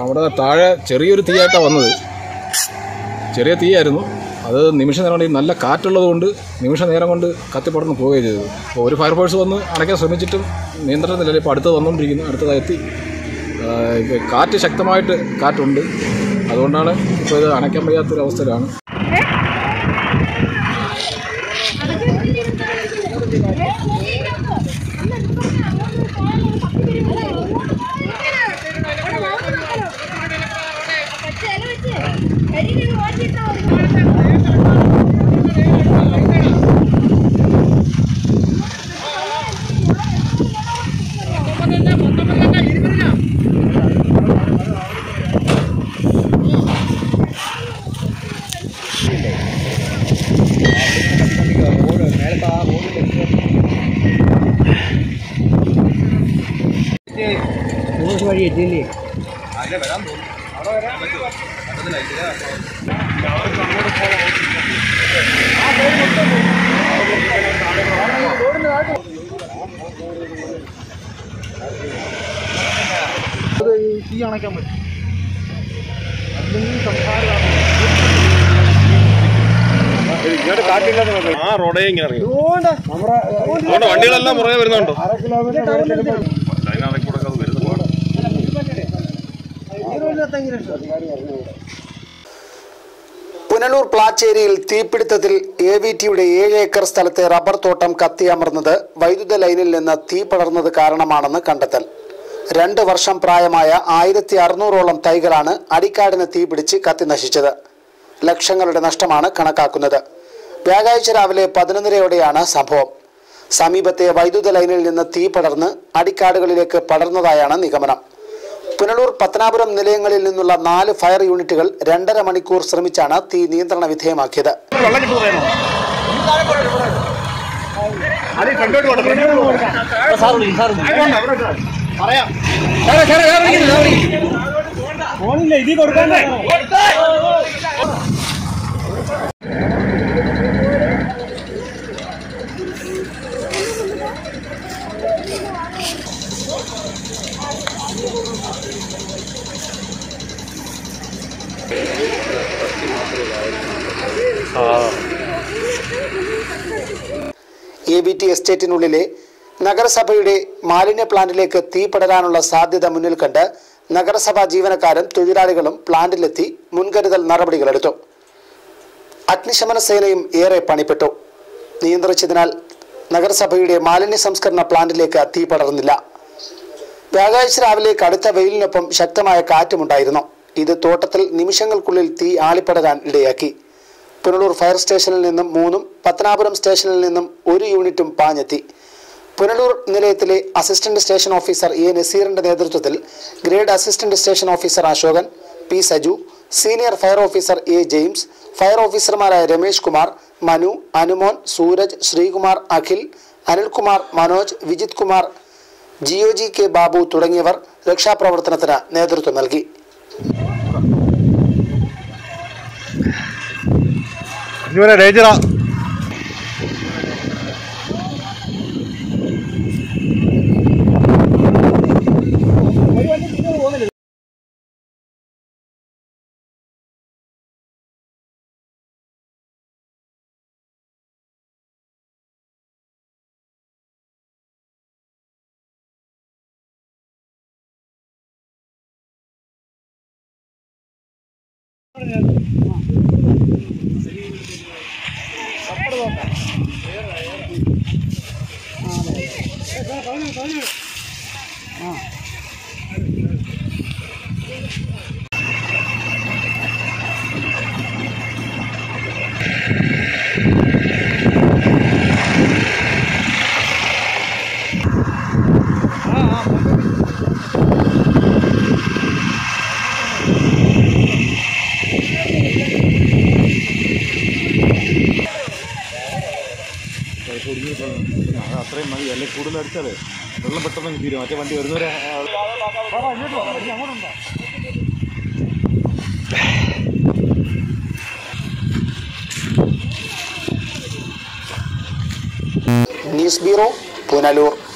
അവിടെ താഴെ ചെറിയൊരു തീയായിട്ടാണ് വന്നത് ചെറിയ തീയായിരുന്നു അത് നിമിഷ നേരം കൊണ്ട് ഈ നല്ല കാറ്റുള്ളത് കൊണ്ട് നിമിഷ നേരം കൊണ്ട് കത്തിപ്പടർന്ന് പോവുകയും ചെയ്തത് അപ്പോൾ ഒരു ഫയർഫോഴ്സ് വന്ന് അണയ്ക്കാൻ ശ്രമിച്ചിട്ടും നിയന്ത്രണത്തിലല്ല ഇപ്പോൾ അടുത്ത് വന്നുകൊണ്ടിരിക്കുന്നു അടുത്തതായി എത്തി ആ, ഇപ്പോൾ കാറ്റ് ശക്തമായിട്ട് കാറ്റുണ്ട് അതുകൊണ്ടാണ് ഇപ്പോൾ ഇത് അണയ്ക്കാൻ വയ്യാത്തൊരു അവസ്ഥയിലാണ് വഴി എത്തിയില്ലേ തീ അണയ്ക്കാൻ പറ്റും അല്ലെങ്കിൽ സംസാരം ഇങ്ങോട്ട് കാറ്റില്ലാത്ത ആ റോഡേ ഇങ്ങനെ ഇറങ്ങി അതുകൊണ്ട് വണ്ടികളെല്ലാം പുറകെ വരുന്നുണ്ടോ അര കിലോമീറ്റർ അതിനകത്ത് കൂടെ അത് വരുന്നത് പാടാ. പുനലൂർ പ്ലാച്ചേരിയിൽ തീപിടുത്തത്തിൽ എ വി ടിയുടെ ഏഴ് ഏക്കർ സ്ഥലത്തെ റബ്ബർ തോട്ടം കത്തിയമർന്നത് വൈദ്യുത ലൈനിൽ നിന്ന് തീ പടർന്നത് കാരണമാണെന്ന് കണ്ടെത്തൽ രണ്ട് വർഷം പ്രായമായ ആയിരത്തി അറുന്നൂറോളം തൈകളാണ് അടിക്കാടിന് തീപിടിച്ച് കത്തി നശിച്ചത് ലക്ഷങ്ങളുടെ നഷ്ടമാണ് കണക്കാക്കുന്നത് വ്യാഴാഴ്ച രാവിലെ പതിനൊന്നരയോടെയാണ് സംഭവം സമീപത്തെ വൈദ്യുത ലൈനിൽ നിന്ന് തീ പടർന്ന് അടിക്കാടുകളിലേക്ക് പടർന്നതായാണ് നിഗമനം പുനലൂർ പത്തനാപുരം നിലയങ്ങളിൽ നിന്നുള്ള നാല് ഫയർ യൂണിറ്റുകൾ രണ്ടര മണിക്കൂർ ശ്രമിച്ചാണ് തീ നിയന്ത്രണ വിധേയമാക്കിയത് വെള്ളം കിട്ടും പറയുന്നു അത് ഫ്രണ്ടോട്ട് പോട്ടെ ഫ്രണ്ടോട്ട് പോട്ടെ പറയാം ഫോണില്ല ഇതി കൊടുക്കണ്ടേ എ ബി ടി എസ്റ്റേറ്റിനുള്ളിലെ നഗരസഭയുടെ മാലിന്യ പ്ലാന്റിലേക്ക് തീ പടരാനുള്ള സാധ്യത മുന്നിൽ കണ്ട് നഗരസഭാ ജീവനക്കാരും തൊഴിലാളികളും പ്ലാന്റിലെത്തി മുൻകരുതൽ നടപടികളെടുത്തു അഗ്നിശമന സേനയും ഏറെ പണിപ്പെട്ടു നിയന്ത്രിച്ചതിനാൽ നഗരസഭയുടെ മാലിന്യ സംസ്കരണ പ്ലാന്റിലേക്ക് തീ പടർന്നില്ല വ്യാഴാഴ്ച രാവിലെ കടുത്ത വെയിലിനൊപ്പം ശക്തമായ കാറ്റുമുണ്ടായിരുന്നു ഇത് തോട്ടത്തിൽ നിമിഷങ്ങൾക്കുള്ളിൽ തീ ആളിപ്പടരാൻ ഇടയാക്കി പുനലൂർ ഫയർ സ്റ്റേഷനിൽ നിന്നും മൂന്നും പത്തനാപുരം സ്റ്റേഷനിൽ നിന്നും ഒരു യൂണിറ്റും പാഞ്ഞെത്തി പുനലൂർ നിലയത്തിലെ അസിസ്റ്റന്റ് സ്റ്റേഷൻ ഓഫീസർ എ നസീറിന്റെ നേതൃത്വത്തിൽ grade assistant station officer Ashokan P Saju senior fire officer A James fire ഓഫീസർമാരായ Ramesh Kumar Manu Anumon Suraj Sreekumar Akhil Anilkumar Manoj Vijith Kumar G O G K Babu തുടങ്ങിയവർ രക്ഷാപ്രവർത്തനത്തിന് നേതൃത്വം നൽകി ഇതുവരെ ഡേഞ്ചറാ അത്രയും മതി അല്ലെങ്കിൽ കൂടുതൽ അടിച്ചാലേ വെള്ളം പെട്ടെന്ന് തീരും മറ്റേ വണ്ടി വരുന്നവരെ ന്യൂസ് ബ്യൂറോ പുനലൂർ